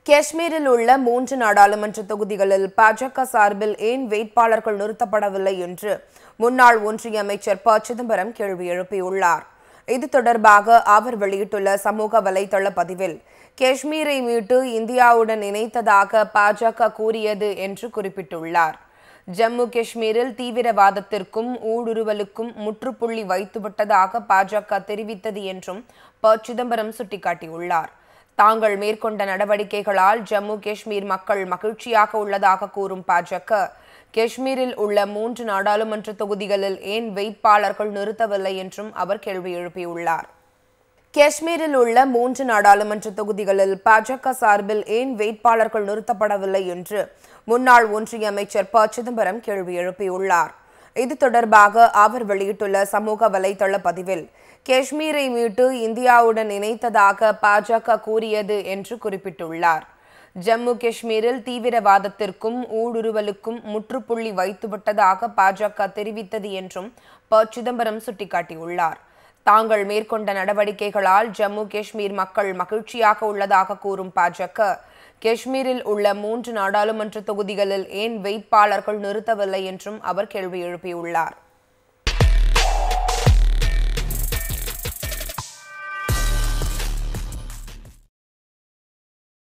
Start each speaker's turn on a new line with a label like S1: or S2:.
S1: காஷ்மீரில் உள்ள மூன்று நாடாளுமன்ற தொகுதிகளில் பாஜக சார்பில் ஏன் வேட்பாளர்கள் நிறுத்தப்படவில்லை என்று முன்னாள் ஒன்றிய அமைச்சர் ப சிதம்பரம் கேள்வி எழுப்பியுள்ளார் இது தொடர்பாக அவர் வெளியிட்டுள்ள சமூக வலைதள பதிவில் காஷ்மீரை மீட்டு இந்தியாவுடன் இணைத்ததாக பாஜக கூறியது என்று குறிப்பிட்டுள்ளார் ஜம்மு காஷ்மீரில் தீவிரவாதத்திற்கும் ஊடுருவலுக்கும் முற்றுப்புள்ளி வைத்துவிட்டதாக பாஜக தெரிவித்தது என்றும் ப சிதம்பரம் சுட்டிக்காட்டியுள்ளார் தாங்கள் மேற்கொண்ட நடவடிக்கைகளால் ஜம்மு காஷ்மீர் மக்கள் மகிழ்ச்சியாக உள்ளதாக கூறும் பாஜக காஷ்மீரில் உள்ள மூன்று நாடாளுமன்ற தொகுதிகளில் ஏன் வேட்பாளர்கள் நிறுத்தவில்லை என்றும் அவர் கேள்வி எழுப்பியுள்ளார் காஷ்மீரில் உள்ள மூன்று நாடாளுமன்ற தொகுதிகளில் பாஜக சார்பில் ஏன் வேட்பாளர்கள் நிறுத்தப்படவில்லை என்று முன்னாள் ஒன்றிய அமைச்சர் ப சிதம்பரம் கேள்வி எழுப்பியுள்ளார் இது தொடர்பாக அவர் வெளியிட்டுள்ள சமூக வலைதள பதிவில் காஷ்மீரை மீட்டு இந்தியாவுடன் இணைத்ததாக பாஜக கூறியது என்று குறிப்பிட்டுள்ளார் ஜம்மு காஷ்மீரில் தீவிரவாதத்திற்கும் ஊடுருவலுக்கும் முற்றுப்புள்ளி வைத்துவிட்டதாக பாஜக தெரிவித்தது என்றும் ப சிதம்பரம் சுட்டிக்காட்டியுள்ளார் தாங்கள் மேற்கொண்ட நடவடிக்கைகளால் ஜம்மு காஷ்மீர் மக்கள் மகிழ்ச்சியாக உள்ளதாக கூறும் பாஜக காஷ்மீரில் உள்ள மூன்று நாடாளுமன்ற தொகுதிகளில் ஏன் வேட்பாளர்கள் நிறுத்தவில்லை என்றும் அவர் கேள்வி எழுப்பியுள்ளார்